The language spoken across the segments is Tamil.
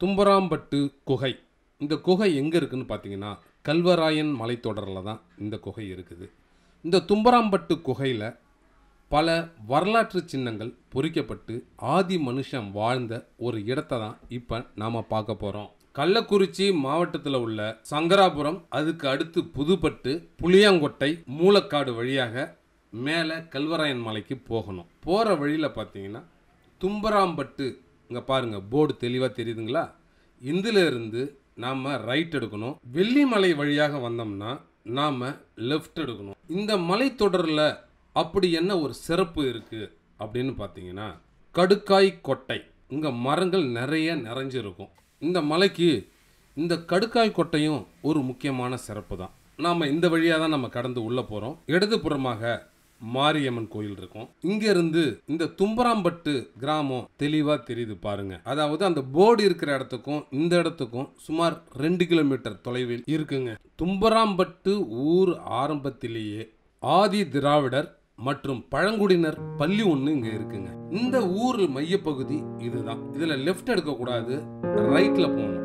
தும்பராம்பட்டு குகை இந்த குகை எங்கே இருக்குன்னு பார்த்தீங்கன்னா கல்வராயன் மலைத்தொடரில் தான் இந்த குகை இருக்குது இந்த தும்பராம்பட்டு குகையில் பல வரலாற்று சின்னங்கள் பொறிக்கப்பட்டு ஆதி மனுஷன் வாழ்ந்த ஒரு இடத்தை தான் இப்போ நாம் பார்க்க போகிறோம் கள்ளக்குறிச்சி மாவட்டத்தில் உள்ள சங்கராபுரம் அதுக்கு அடுத்து புதுப்பட்டு புளியாங்கொட்டை மூலக்காடு வழியாக மேலே கல்வராயன் மலைக்கு போகணும் போகிற வழியில் பார்த்தீங்கன்னா தும்பராம்பட்டு இங்கே பாருங்கள் போர்டு தெளிவாக தெரியுதுங்களா இதில் இருந்து நாம் ரைட் எடுக்கணும் வெள்ளிமலை வழியாக வந்தோம்னா நாம் லெஃப்ட் எடுக்கணும் இந்த மலைத்தொடரில் அப்படி என்ன ஒரு சிறப்பு இருக்குது அப்படின்னு பார்த்தீங்கன்னா கடுக்காய் கொட்டை இங்கே மரங்கள் நிறைய நிறைஞ்சிருக்கும் இந்த மலைக்கு இந்த கடுக்காய் கொட்டையும் ஒரு முக்கியமான சிறப்பு தான் நாம் இந்த வழியாக தான் நம்ம கடந்து உள்ளே போகிறோம் இடதுபுறமாக மாரியம்மன் கோயில் இருக்கும் இங்க இருந்து இந்த தும்பராம்பட்டு கிராமம் தெளிவா தெரியுது பாருங்க அதாவது அந்த போர்டு இருக்கிற இடத்துக்கும் இந்த இடத்துக்கும் சுமார் ரெண்டு கிலோமீட்டர் தொலைவில் இருக்குங்க தும்பராம்பட்டு ஊர் ஆரம்பத்திலேயே ஆதி திராவிடர் மற்றும் பழங்குடியினர் பள்ளி ஒன்று இங்க இருக்குங்க இந்த ஊர் மையப்பகுதி இதுதான் இதுல லெஃப்ட் எடுக்க கூடாது ரைட்ல போகணும்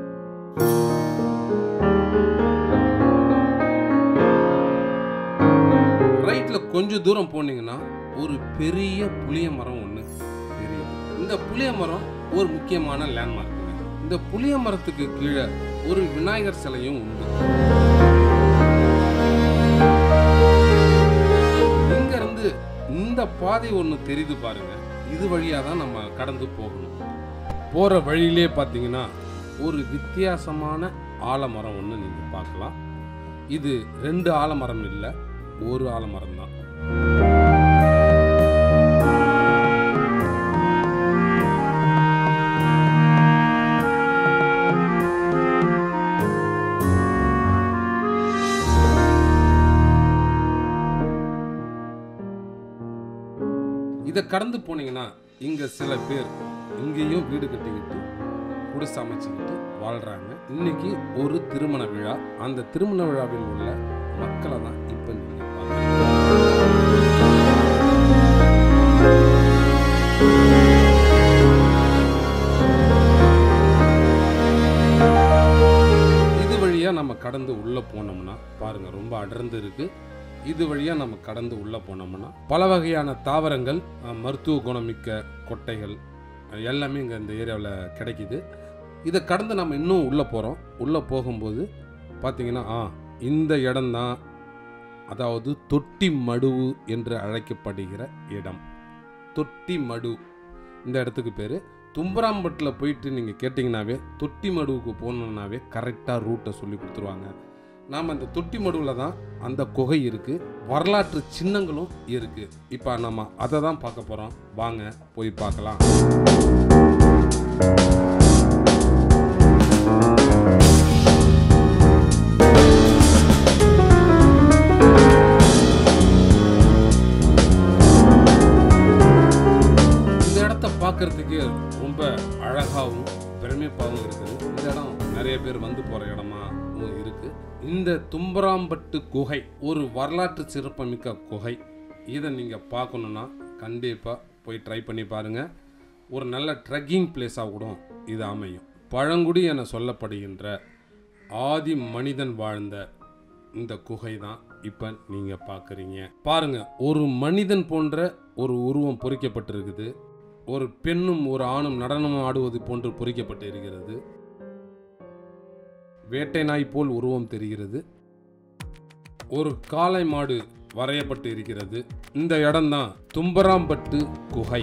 ரைட்ல கொஞ்சம் தூரம் போனீங்கன்னா ஒரு பெரிய புளிய மரம் ஒன்று தெரியும் இந்த புளிய மரம் ஒரு முக்கியமான லேண்ட்மார்க்குங்க இந்த புளிய மரத்துக்கு கீழே ஒரு விநாயகர் சிலையும் உண்டு இங்க இருந்து இந்த பாதை ஒன்று தெரியுது பாருங்க இது வழியா தான் நம்ம கடந்து போகணும் போற வழியிலே பார்த்தீங்கன்னா ஒரு வித்தியாசமான ஆலமரம் ஒன்று நீங்க பார்க்கலாம் இது ரெண்டு ஆலமரம் இல்லை ஒரு ஆலமரம் தான் இதை கடந்து போனீங்கன்னா இங்க சில பேர் இங்கேயும் வீடு கட்டிக்கிட்டு குடிசை அமைச்சுக்கிட்டு வாழ்றாங்க இன்னைக்கு ஒரு திருமண விழா அந்த திருமண விழாவில் உள்ள மக்களை தான் இப்ப நீங்க பார்க்கறீங்க. இது வழியா நம்ம கடந்து உள்ள போனோம்னா பாருங்க ரொம்ப அடர்ந்து இருக்கு இது வழியா நம்ம கடந்து உள்ள போனோம்னா பல வகையான தாவரங்கள் அஹ், மருத்துவ குணமிக்க கொட்டைகள் அஹ், எல்லாமே இங்க இந்த ஏரியாவில் கிடைக்குது இதை கடந்து நம்ம இன்னும் உள்ள போறோம் உள்ள போகும்போது பார்த்தீங்கன்னா ஆ இந்த இடம்தான் அதாவது தொட்டி மடுவு என்று அழைக்கப்படுகிற இடம் தொட்டி மடு இந்த இடத்துக்கு பேர் தும்பராம்பட்டில் போயிட்டு நீங்கள் கேட்டிங்கனாவே தொட்டி மடுவுக்கு போகணுன்னாவே கரெக்டாக ரூட்டை சொல்லி கொடுத்துருவாங்க நாம் அந்த தொட்டி மடுவில் தான் அந்த குகை இருக்குது வரலாற்று சின்னங்களும் இருக்குது இப்போ நம்ம அதை தான் பார்க்க போகிறோம் வாங்க போய் பார்க்கலாம் இந்த இடத்த பார்க்கறதுக்கு ரொம்ப அழகாகவும் பிரமிப்பாகவும் இருக்குது இந்த இடம் நிறைய பேர் வந்து போகிற இடமாவும் இருக்கு இந்த தும்பராம்பட்டு குகை ஒரு வரலாற்று சிறப்புமிக்க குகை இதை நீங்கள் பார்க்கணுன்னா கண்டிப்பாக போய் ட்ரை பண்ணி பாருங்கள் ஒரு நல்ல ட்ரெக்கிங் பிளேஸாக கூட இது அமையும் பழங்குடி என சொல்லப்படுகின்ற ஆதி மனிதன் வாழ்ந்த இந்த குகை தான் இப்போ நீங்கள் பார்க்குறீங்க பாருங்க ஒரு மனிதன் போன்ற ஒரு உருவம் பொறிக்கப்பட்டிருக்குது ஒரு பெண்ணும் ஒரு ஆணும் நடனம் ஆடுவது போன்று பொறிக்கப்பட்டு இருக்கிறது வேட்டை நாய் போல் உருவம் தெரிகிறது ஒரு காளை மாடு வரையப்பட்டு இருக்கிறது இந்த இடம்தான் தும்பராம்பட்டு குகை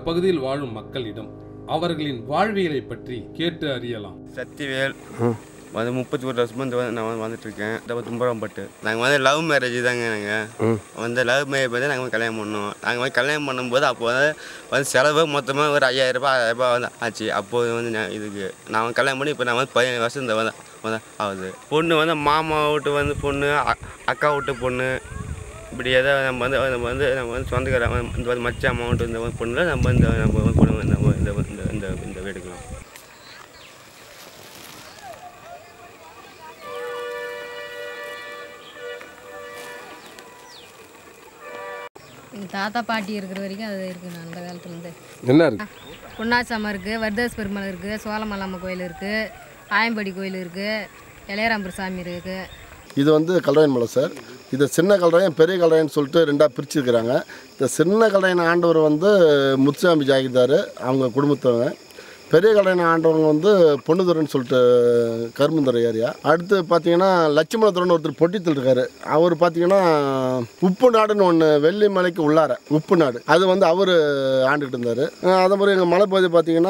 பகுதியில் வாழும் மக்களிடம் அவர்களின் வாழ்வியலை பற்றி கேட்டு அறியலாம் சக்திவேல் வந்து முப்பத்தி ஒரு வருஷமா இந்த வந்து நான் வந்து வந்துட்டு இருக்கேன் இந்த தும்பரம்பட்டு நாங்கள் வந்து லவ் மேரேஜ் தாங்க நாங்கள் வந்து லவ் மேரேஜ் பார்த்து நாங்கள் வந்து கல்யாணம் பண்ணோம் நாங்கள் வந்து கல்யாணம் பண்ணும்போது அப்போ வந்து வந்து செலவு மொத்தமாக ஒரு ஐயாயிரம் ரூபாய் ஆயிரம் ரூபாய் வந்து ஆச்சு அப்போது வந்து நான் இதுக்கு நான் வந்து கல்யாணம் பண்ணி இப்போ நான் வந்து பதினேழு வருஷம் இந்த வந்து வந்து ஆகுது பொண்ணு வந்து மாமா வீட்டு வந்து பொண்ணு அ- அக்கா வீட்டு பொண்ணு இப்படி ஏதாவது நம்ம வந்து நம்ம வந்து நம்ம வந்து சொந்தக்கார இந்த வந்து மச்ச அமௌண்ட் இந்த மாதிரி பொண்ணுல நம்ம இந்த நம்ம வந்து பொண்ணு வந்து நம்ம இந்த இந்த இந்த இந்த வீடுக்கலாம் எங்கள் தாத்தா பாட்டி இருக்கிற வரைக்கும் அது இருக்குண்ணா அந்த காலத்துலேருந்து என்ன இருக்கு பொன்னாச்சாமம் இருக்குது வரதாஸ் பெருமாள் இருக்குது சோழமல்லாம கோயில் இருக்குது ஆயம்படி கோயில் இருக்குது இளையராம்பர் சாமி இருக்குது இது வந்து கல்ராயன் மலை சார் இது சின்ன கல்ராயன் பெரிய கல்ராயன் சொல்லிட்டு ரெண்டாக பிரிச்சிருக்கிறாங்க இந்த சின்ன கல்ராயன் ஆண்டவர் வந்து முத்துசாமி ஜாகிதார் அவங்க குடும்பத்தவங்க பெரிய கல்ராயன் ஆண்டவங்க வந்து பொண்ணுதுரைன்னு சொல்லிட்டு கரும்புந்துறை ஏரியா அடுத்து பார்த்தீங்கன்னா லட்சுமணத்துறன் ஒருத்தர் பொட்டித்தில் இருக்காரு அவர் பார்த்தீங்கன்னா உப்பு நாடுன்னு ஒன்று வெள்ளி மலைக்கு உள்ளார உப்பு நாடு அது வந்து அவர் ஆண்டுகிட்டு இருந்தார் அதே மாதிரி எங்கள் மலைப்பகுதி பார்த்தீங்கன்னா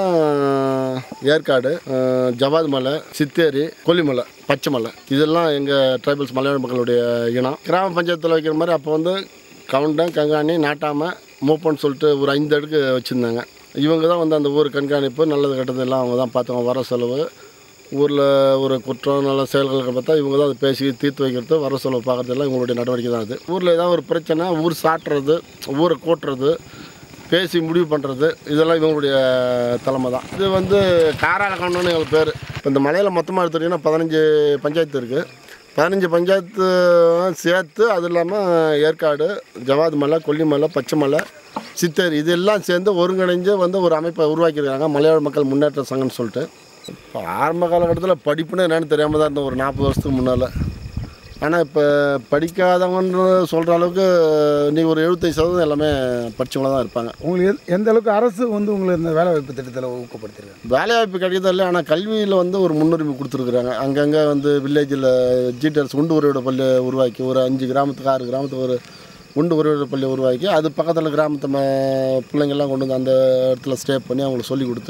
ஏற்காடு அஹ், ஜவாது மலை சித்தேரி கொல்லிமலை பச்சை மலை இதெல்லாம் எங்கள் ட்ரைபல்ஸ் மலையாள மக்களுடைய இனம் கிராம பஞ்சாயத்தில் வைக்கிற மாதிரி அப்போ வந்து கவுண்டன் கங்காணி நாட்டாமை மூப்பன்னு சொல்லிட்டு ஒரு ஐந்து அடுக்கு வச்சுருந்தாங்க இவங்க தான் வந்து அந்த ஊர் கண்காணிப்பு நல்லது கெட்டது எல்லாம் அவங்க தான் பார்த்தாங்க வர செலவு ஊரில் ஒரு குற்றம் நல்ல செயல்களுக்கு பார்த்தா இவங்க தான் அதை பேசி தீர்த்து வைக்கிறது வர செலவு பார்க்குறது எல்லாம் இவங்களுடைய நடவடிக்கை தான் அது ஊரில் ஏதாவது ஒரு பிரச்சனை ஊர் சாட்டுறது ஊரை கூட்டுறது பேசி முடிவு பண்ணுறது இதெல்லாம் இவங்களுடைய தலைமை தான் இது வந்து காராள கவுண்டன்னு எங்களுக்கு பேர் இப்போ இந்த மலையில் மொத்தமாக எடுத்துட்டிங்கன்னா பதினஞ்சு பஞ்சாயத்து இருக்குது பதினஞ்சு பஞ்சாயத்து சேர்த்து அது இல்லாமல் ஏற்காடு ஜவாது மலை கொல்லிமலை பச்சை மலை சித்தேரி இதெல்லாம் சேர்ந்து ஒருங்கிணைஞ்சு வந்து ஒரு அமைப்பை உருவாக்கியிருக்காங்க மலையாள மக்கள் முன்னேற்ற சங்கம்னு சொல்லிட்டு இப்போ ஆரம்ப காலகட்டத்தில் படிப்புன்னு என்னன்னு தெரியாமல் தான் இருந்தோம் ஒரு நாற்பது வருஷத்துக்கு முன்னால் ஆனால் இப்போ படிக்காதவங்கன்னு சொல்கிற அளவுக்கு இன்றைக்கி ஒரு எழுபத்தஞ்சு சதவீதம் எல்லாமே படித்தவங்கள தான் இருப்பாங்க உங்களுக்கு எந்த- எந்த அளவுக்கு அரசு வந்து உங்களை இந்த வேலை வாய்ப்பு திட்டத்தில் ஊக்கப்படுத்திருக்காங்க வேலைவாய்ப்பு கிடைக்கிறது இல்லை ஆனால் கல்வியில் வந்து ஒரு முன்னுரிமை கொடுத்துருக்குறாங்க அங்கங்கே வந்து வில்லேஜில் ஜிடிஎஸ் உண்டு உறவிட பள்ளி உருவாக்கி ஒரு அஞ்சு கிராமத்துக்கு ஆறு கிராமத்துக்கு ஒரு உண்டு உறவிட பள்ளி உருவாக்கி அது பக்கத்தில் கிராமத்து ம பிள்ளைங்கள்லாம் கொண்டு வந்து அந்த இடத்துல ஸ்டே பண்ணி அவங்களுக்கு சொல்லி கொடுத்து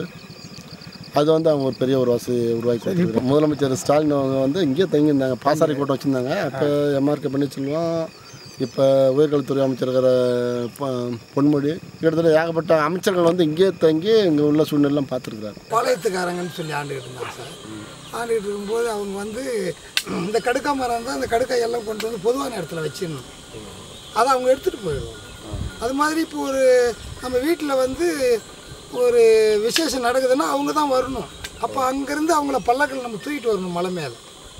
அது வந்து அவங்க ஒரு பெரிய ஒரு வசதி உருவாக்கி கொடுத்துருக்காங்க முதலமைச்சர் ஸ்டாலின் அவங்க வந்து இங்கேயே தங்கியிருந்தாங்க பாசாரி கோட்டை வச்சுருந்தாங்க அப்போ எம்ஆர்கே பன்னீர்செல்வம் இப்போ உயர்கல்வித்துறை அமைச்சர் இருக்கிற பொ- பொன்முடி கிட்டத்தட்ட ஏகப்பட்ட அமைச்சர்கள் வந்து இங்கேயே தங்கி இங்கே உள்ள சூழ்நிலாம் பார்த்துருக்குறாங்க பாளையத்துக்காரங்கன்னு சொல்லி ஆண்டுகிட்டு இருந்தாங்க சார் ஆண்டுகிட்டு இருக்கும்போது அவங்க வந்து இந்த கடுக்கா மரம் தான் அந்த கடுக்காய் எல்லாம் கொண்டு வந்து பொதுவான இடத்துல வச்சிடணும் அதை அவங்க எடுத்துகிட்டு போயிடுவாங்க அது மாதிரி இப்போ ஒரு நம்ம வீட்டில் வந்து ஒரு விசேஷம் நடக்குதுன்னா அவங்க தான் வரணும் அப்போ அங்கேருந்து அவங்கள பல்லக்கில் நம்ம தூக்கிட்டு வரணும் மலை மேலே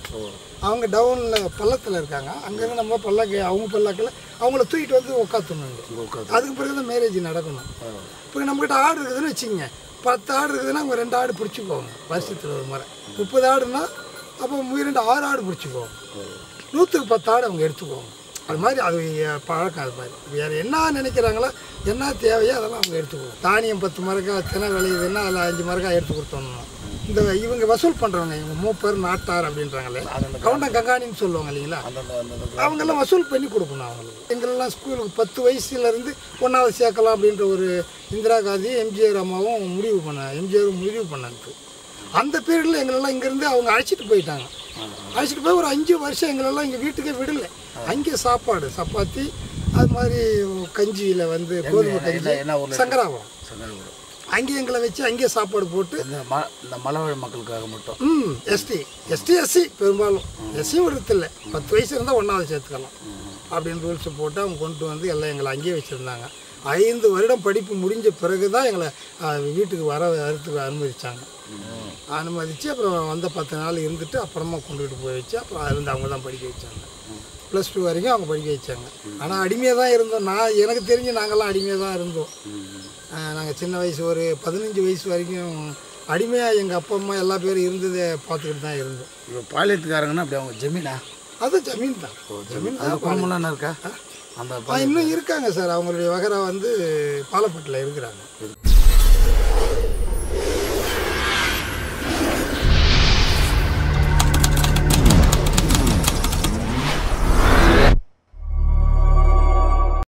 அவங்க டவுனில் பள்ளத்தில் இருக்காங்க அங்கேருந்து நம்ம பல்லக்கு அவங்க பல்லக்கில் அவங்கள தூக்கிட்டு வந்து உட்காத்துணும் அதுக்கு பிறகு தான் மேரேஜ் நடக்கணும் இப்போ நம்மக்கிட்ட ஆடு இருக்குதுன்னு வச்சுக்கோங்க பத்து ஆடு இருக்குதுன்னா அவங்க ரெண்டு ஆடு பிடிச்சிக்குவாங்க வருஷத்தில் ஒரு முறை முப்பது ஆடுனா அப்போ ரெண்டு ஆறு ஆடு பிடிச்சிக்குவாங்க நூற்றுக்கு பத்து ஆடு அவங்க எடுத்துக்குவாங்க அது மாதிரி அது எ- பழக்கம் அது மாதிரி வேறு என்ன நினைக்கிறாங்களோ என்ன தேவையோ அதெல்லாம் அவங்க எடுத்துக்குவோம் தானியம் பத்து மரக்கா தினை விளையுதுன்னா அதில் அஞ்சு மரக்கா எடுத்து கொடுத்தோம்னா இந்த இவங்க வசூல் பண்ணுறவங்க இவங்க மூப்பர் நாட்டார் அப்படின்றாங்களே கவுண்டன் கங்காணின்னு சொல்லுவாங்க இல்லைங்களா அவங்கெல்லாம் வசூல் பண்ணி கொடுக்கணும் அவங்களுக்கு எங்களெல்லாம் ஸ்கூலுக்கு பத்து வயசுலேருந்து ஒன்றாவது சேர்க்கலாம் அப்படின்ற ஒரு இந்திரா காந்தி எம்ஜிஆர் அம்மாவும் முடிவு பண்ண எம்ஜிஆரும் முடிவு பண்ணாங்க அந்த பீரியடில் எங்களெல்லாம் இங்கேருந்து அவங்க அழைச்சிட்டு போயிட்டாங்க அழைச்சிட்டு போய் ஒரு அஞ்சு வருஷம் எங்களெல்லாம் எங்கள் வீட்டுக்கே விடலை அங்கே சாப்பாடு சப்பாத்தி அது மாதிரி கஞ்சியில் வந்து கோதுமை கஞ்சி சங்கராபுரம் அங்கே எங்களை வச்சு அங்கேயே சாப்பாடு போட்டு இந்த ம இந்த மலைவாழ் மக்களுக்காக மட்டும் ம் எஸ்டி எஸ்டி எஸ்சி பெரும்பாலும் எஸ்சியும் விடுறதில்ல பத்து வயசு இருந்தால் ஒன்றாவது சேர்த்துக்கலாம் அப்படின்னு ரூல்ஸ் போட்டு அவங்க கொண்டு வந்து எல்லாம் எங்களை அங்கேயே வச்சுருந்தாங்க ஐந்து வருடம் படிப்பு முடிஞ்ச பிறகு தான் எங்களை ஆ, வீட்டுக்கு வர வரத்துக்கு அனுமதிச்சாங்க அனுமதித்து அப்புறம் வந்த பத்து நாள் இருந்துட்டு அப்புறமா கொண்டுகிட்டு போய் வச்சு அப்புறம் அதுலேருந்து அவங்க தான் படிக்க வச்சாங்க ப்ளஸ் டூ வரைக்கும் அவங்க படிக்க வச்சாங்க ஆனால் அடிமையாக தான் இருந்தோம் நான் எனக்கு தெரிஞ்சு நாங்கள்லாம் அடிமையாக தான் இருந்தோம் நாங்கள் சின்ன வயசு ஒரு பதினஞ்சு வயசு வரைக்கும் அடிமையாக எங்கள் அப்பா அம்மா எல்லா பேரும் இருந்ததை பார்த்துக்கிட்டு தான் இருந்தோம் இப்போ பாளையத்துக்காரங்கன்னா அப்படி அவங்க ஜமீனா அது ஜமீன் தான் ஜமீன் அது குடும்பம்லாம் என்ன இருக்கா அந்த ஆ, இன்னும் இருக்காங்க சார் அவங்களுடைய வகரா வந்து பாலப்பட்டில் இருக்கிறாங்க